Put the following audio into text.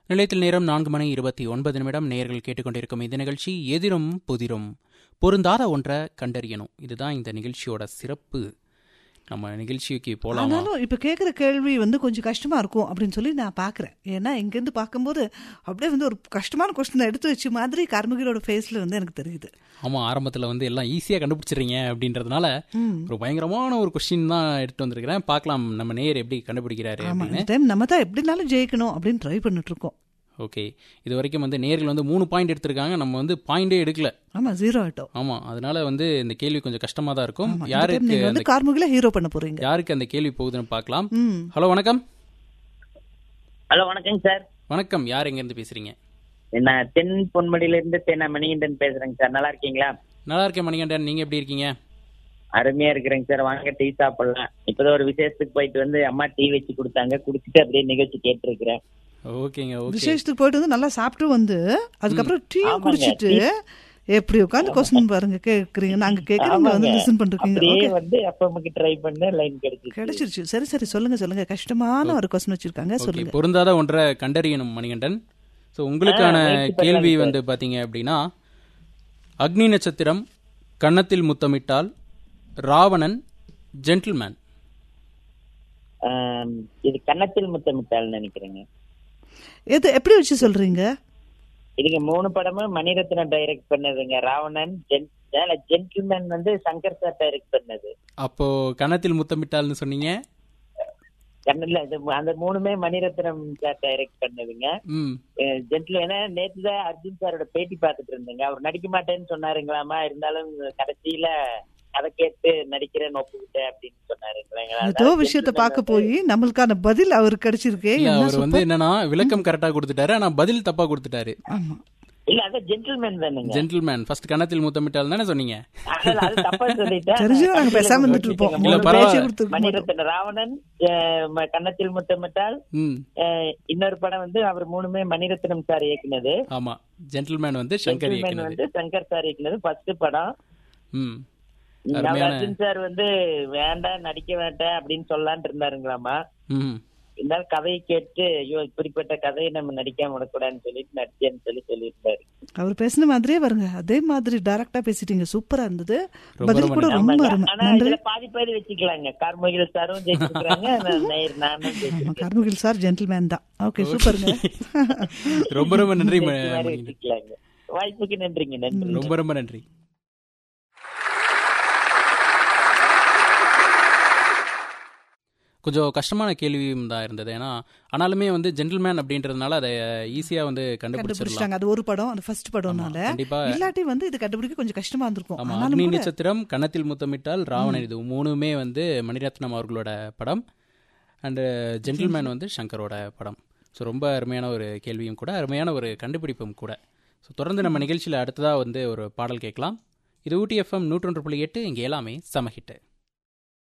நிலையத்தில் நேரம் நான்கு மணி இருபத்தி ஒன்பது நிமிடம் நேயர்கள் கேட்டுக்கொண்டிருக்கும் இந்த நிகழ்ச்சி எதிரும் புதிரும் பொருந்தாத ஒன்றை கண்டறியணும் இதுதான் இந்த நிகழ்ச்சியோட சிறப்பு நம்ம நிகழ்ச்சிக்கு போலாமா ஆனாலும் இப்ப கேக்குற கேள்வி வந்து கொஞ்சம் கஷ்டமா இருக்கும் அப்படின்னு சொல்லி நான் பாக்குறேன் ஏன்னா இங்கிருந்து பார்க்கும்போது அப்படியே வந்து ஒரு கஷ்டமான கொஸ்டின் எடுத்து வச்ச மாதிரி கார்மிகளோட ஃபேஸ்ல வந்து எனக்கு தெரியுது ஆமா ஆரம்பத்துல வந்து எல்லாம் ஈஸியா கண்டுபிடிச்சிடுறீங்க அப்படின்றதுனால ஒரு பயங்கரமான ஒரு கொஸ்டின் தான் எடுத்து வந்திருக்கிறேன் பார்க்கலாம் நம்ம நேயர் எப்படி கண்டுபிடிக்கிறாரு ஆமா அப்படின்னு இந்த டைம் நம்ம தான் எப்படினாலும் ஜெயிக்கணும் அப்படின்னு ட்ரை பண்ணிட்டு இருக்கோம் ஓகே இது வரைக்கும் வந்து நேர்கள் வந்து மூணு பாயிண்ட் எடுத்திருக்காங்க நம்ம வந்து பாயிண்டே எடுக்கல ஆமா ஜீரோ ஆட்டோ ஆமா அதனால வந்து இந்த கேள்வி கொஞ்சம் கஷ்டமா தான் இருக்கும் ஆமா இந்த time யாருக்கு நீங்க அந்த வந்து கார்முகில ஹீரோ பண்ண போறீங்க யாருக்கு அந்த கேள்வி போகுதுன்னு பார்க்கலாம் ம் ஹலோ வணக்கம் ஹலோ வணக்கங்க சார் வணக்கம் யார் எங்க இருந்து பேசுறீங்க நான் தென் பொன்மடியில இருந்து தென்ன மணிகண்டன் பேசுறேங்க சார் நல்லா இருக்கீங்களா நல்லா இருக்கேன் மணிகண்டன் நீங்க எப்படி இருக்கீங்க அருமையா இருக்கிறேங்க சார் வாங்க டீ சாப்பிடலாம் இப்பதான் ஒரு விசேஷத்துக்கு போயிட்டு வந்து அம்மா டீ வச்சு கொடுத்தாங்க குடிச்சிட்டு அப்படியே நிகழ்ச்சி கேட்டு இருக்கிறேன் ஓகேங்க ஓகே விசேஷத்துக்கு போயிட்டு வந்து நல்லா சாப்பிட்டு வந்து அதுக்கப்புறம் டீ ஆமாங்க, குடிச்சிட்டு எப்படி உட்காந்து கொஸ்டின் பாருங்க கேக்குறீங்க நாங்க கேக்குறீங்க வந்து லிசன் பண்றீங்க அப்படியே ஓகே வந்து அப்பமுக்கு ட்ரை பண்ண லைன் கிடைச்சிச்சு கிடைச்சிருச்சு சரி சரி சொல்லுங்க சொல்லுங்க கஷ்டமான ஒரு கொஸ்டின் வச்சிருக்காங்க ஓகே சொல்லுங்க பொருந்தாத ஒன்றை கண்டறியணும் மணிகண்டன் ஸோ உங்களுக்கான ஆ, முயற்சி பண்ணலாங்க கேள்வி சார். வந்து பாத்தீங்க அப்படின்னா அக்னி நட்சத்திரம் கன்னத்தில் முத்தமிட்டால் ராவணன் ஜென்டில்மேன் ஆம், இது கன்னத்தில் முத்தமிட்டால்னு நினைக்கிறேங்க எது எப்படி வச்சு சொல்றீங்க இதுங்க மூணு படமும் மணிரத்னம் டைரக்ட் பண்ணதுங்க ராவணன் ஜென் ஜென்டில்மேன் வந்து சங்கர் சார் டைரக்ட் பண்ணது அப்போ கன்னத்தில் முத்தமிட்டால்னு சொன்னீங்க கண்ணில் இது அந்த மூணுமே மணிரத்னம் சார் டைரக்ட் பண்ணதுங்க ம் ஜென்டில் ஏன்னா நேத்து தான் அர்ஜுன் சாரோட பேட்டி பார்த்துட்டு இருந்தேங்க அவர் நடிக்க மாட்டேன்னு சொன்னாருங்களாமா இருந்தாலும் கடைசியில கதை கேட்டு நடிக்கிறேன்னு ஒப்புக்கிட்டேன் அப்படின்னு சொன்னாருங்களா ஏதோ விஷயத்த பார்க்க போய் நம்மளுக்கான பதில் அவருக்கு கிடைச்சிருக்கே இல்ல என்ன அவர் வந்து சூப்பர் என்னன்னா விளக்கம் கரெக்டா கொடுத்துட்டாரு ஆனா பதில் தப்பா கொடுத்துட்டாரு ஆமா இல்ல அது ஜென்டில்மேன் தானுங்க ஜென்டில்மேன் ஃபர்ஸ்ட் கன்னத்தில் முத்தமிட்டால் தானே சொன்னீங்க அதனால அது தப்பா சொல்லிட்டேன் தெரிஞ்சு நாங்க பேசாம இருந்துட்டு இருப்போம் இல்ல, உங்களுக்கு பரவாயில்ல. பேச்சே கொடுத்துருக்க மாட்டோம். மணிரத்ன ராவணன் அஹ், ம- கன்னத்தில் முத்தமிட்டால் ம் அஹ், இன்னொரு படம் வந்து அவர் மூணுமே மணிரத்னம் சார் இயக்குனது ஆமா ஜென்டில்மேன் வந்து சங்கர் ஜென்டில்மேன் இயக்குனது வந்து சங்கர் சார் இயக்குனது ஃபர்ஸ்ட் படம் ம் அவர் அருமையான அர்ஜுன் சார் வந்து வேண்டாம் நடிக்க வேண்டாம் அப்படின்னு சொல்லலான்ட்டு இருந்தாருங்களாமா ம் இருந்தாலும் கதையை கேட்டு ஐயோ இப்படிப்பட்ட கதையை நம்ம நடிக்காம விடக்கூடாதுன்னு சொல்லிட்டு நடிச்சேன்னு சொல்லி சொல்லியிருந்தாரு அவர் பேசின மாதிரியே வருங்க அதே மாதிரி டைரக்டா பேசிட்டீங்க சூப்பரா இருந்தது ரொம்ப பதில் கூட ரொம்ப ஆமாங்க. அருமை ஆனா நன்றி இதுல பாதி பாதி வச்சுக்கலாங்க கார்முகில் சாரும் ஜெயிச்சிருக்கிறாங்க நான் நேர் நானும் ஆமா ஜெயிச்சிருக்கேன் கார்முகில் சார் ஜென்டில்மேன் தான் ஓகே சூப்பருங்க ரொம்ப ரொம்ப நன்றி ம- ஜெயிச்ச மாதிரி மணிகண்டன் வச்சுக்கலாங்க வாய்ப்புக்கு நன்றிங்க நன்றி ரொம்ப ரொம்ப நன்றி கொஞ்சம் கஷ்டமான கேள்வியும் தான் இருந்தது ஏன்னா ஆனாலுமே வந்து ஜென்டில்மேன் அப்படின்றதுனால அதை ஈஸியா வந்து கண்டுபிடிச்சிடலாம் கண்டுபிடிச்சிட்டாங்க அது ஒரு படம் அது ஃபர்ஸ்ட் படம்னால கண்டிப்பா இல்லாட்டி வந்து இது கண்டுபிடிக்க கொஞ்சம் கஷ்டமா இருந்திருக்கும் ஆமா ஆனாலும் அக்னி கூட நட்சத்திரம் கன்னத்தில் முத்தமிட்டால் ராவணன் இது மூணுமே வந்து மணிரத்னம் அவர்களோட படம் அண்டு ஜென்டில்மேன் வந்து சங்கரோட படம் ஸோ ரொம்ப அருமையான ஒரு கேள்வியும் கூட அருமையான ஒரு கண்டுபிடிப்பும் கூட ஸோ தொடர்ந்து நம்ம நிகழ்ச்சியில் அடுத்ததாக வந்து ஒரு பாடல் கேட்கலாம் இது ஊட்டி எஃப்எம் நூற்றொன்று புள்ளி எட்டு இங்கே எல்லாமே சமஹிட்டு